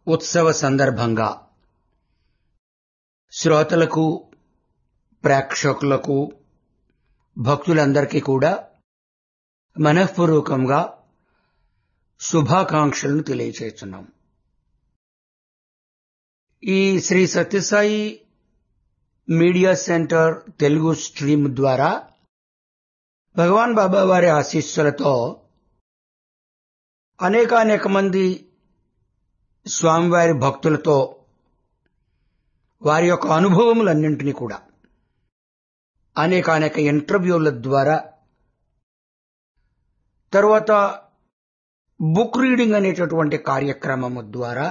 ఉత్సవ సందర్భంగా శ్రోతలకు ప్రేక్షకులకు భక్తులందరికీ కూడా మనఃపూర్వకంగా శుభాకాంక్షలను తెలియచేస్తున్నాం ఈ Sri Sathya Sai media centre Telugu stream ద్వారా భగవాన్ బాబా వారి ఆశీస్సులతో అనేకానేక మంది స్వామివారి భక్తులతో వారి యొక్క అనుభవములన్నింటినీ కూడా అనేకానేక ఇంటర్వ్యూల ద్వారా తర్వాత బుక్ రీడింగ్ అనేటటువంటి కార్యక్రమము ద్వారా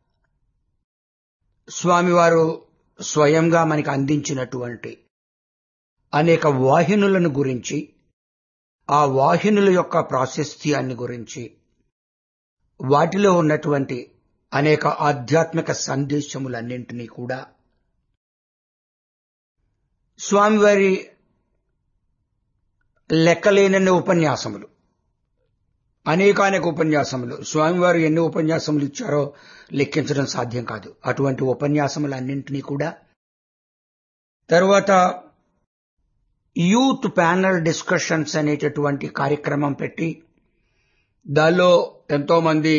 స్వామివారు స్వయంగా మనకి అందించినటువంటి అనేక వాహినులను గురించి ఆ వాహినుల యొక్క ప్రాశస్త్యాన్ని గురించి వాటిలో ఉన్నటువంటి అనేక ఆధ్యాత్మిక సందేశములన్నింటినీ కూడా స్వామివారి లెక్కలేనన్ని ఉపన్యాసములు అనేకానేక ఉపన్యాసములు స్వామివారు ఎన్ని ఉపన్యాసములు ఇచ్చారో లెక్కించడం సాధ్యం కాదు అటువంటి ఉపన్యాసములన్నింటినీ కూడా తరువాత యూత్ ప్యానల్ డిస్కషన్స్ అనేటటువంటి కార్యక్రమం పెట్టి దానిలో ఎంతో మంది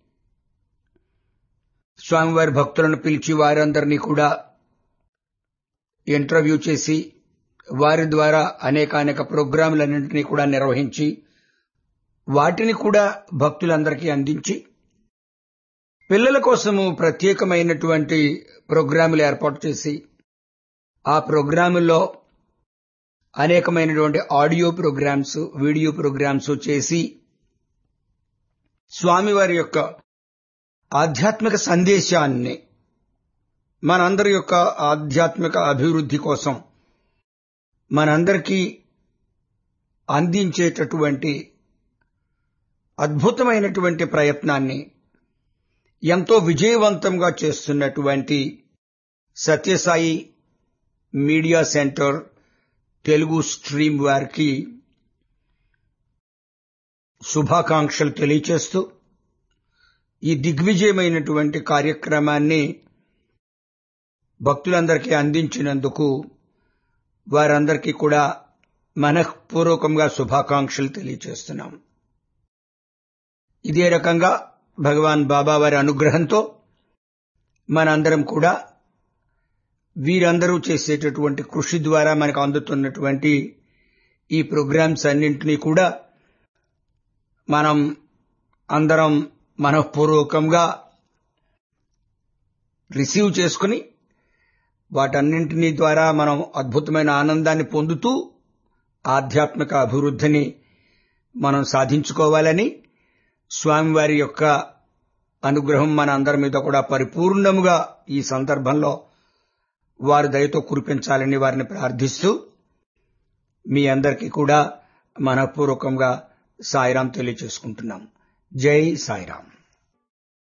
స్వామివారి భక్తులను పిలిచి వారందరినీ కూడా ఇంటర్వ్యూ చేసి వారి ద్వారా అనేకానేక ప్రోగ్రాములన్నింటినీ కూడా నిర్వహించి వాటిని కూడా భక్తులందరికీ అందించి పిల్లల కోసము ప్రత్యేకమైనటువంటి ప్రోగ్రాములు ఏర్పాటు చేసి ఆ ప్రోగ్రాముల్లో అనేకమైనటువంటి ఆడియో ప్రోగ్రామ్స్ వీడియో ప్రోగ్రామ్స్ చేసి స్వామివారి యొక్క ఆధ్యాత్మిక సందేశాన్ని మనందరి యొక్క ఆధ్యాత్మిక అభివృద్ధి కోసం మనందరికీ అందించేటటువంటి అద్భుతమైనటువంటి ప్రయత్నాన్ని ఎంతో విజయవంతంగా చేస్తున్నటువంటి Sathya Sai media centre Telugu stream వారికి శుభాకాంక్షలు తెలియచేస్తూ ఈ దిగ్విజయమైనటువంటి కార్యక్రమాన్ని భక్తులందరికీ అందించినందుకు వారందరికీ కూడా మనఃపూర్వకంగా శుభాకాంక్షలు తెలియచేస్తున్నాం ఇదే రకంగా భగవాన్ బాబా వారి అనుగ్రహంతో మనందరం కూడా వీరందరూ చేసేటటువంటి కృషి ద్వారా మనకు అందుతున్నటువంటి ఈ ప్రోగ్రామ్స్ అన్నింటినీ కూడా మనం అందరం మనఃపూర్వకంగా రిసీవ్ చేసుకుని వాటన్నింటినీ ద్వారా మనం అద్భుతమైన ఆనందాన్ని పొందుతూ ఆధ్యాత్మిక అభివృద్ధిని మనం సాధించుకోవాలని స్వామివారి యొక్క అనుగ్రహం మన అందరి మీద కూడా పరిపూర్ణముగా ఈ సందర్భంలో వారి దయతో కురిపించాలని వారిని ప్రార్థిస్తూ మీ అందరికీ కూడా మనపూర్వకంగా సాయిరాం తెలియచేసుకుంటున్నాం జై సాయిరాం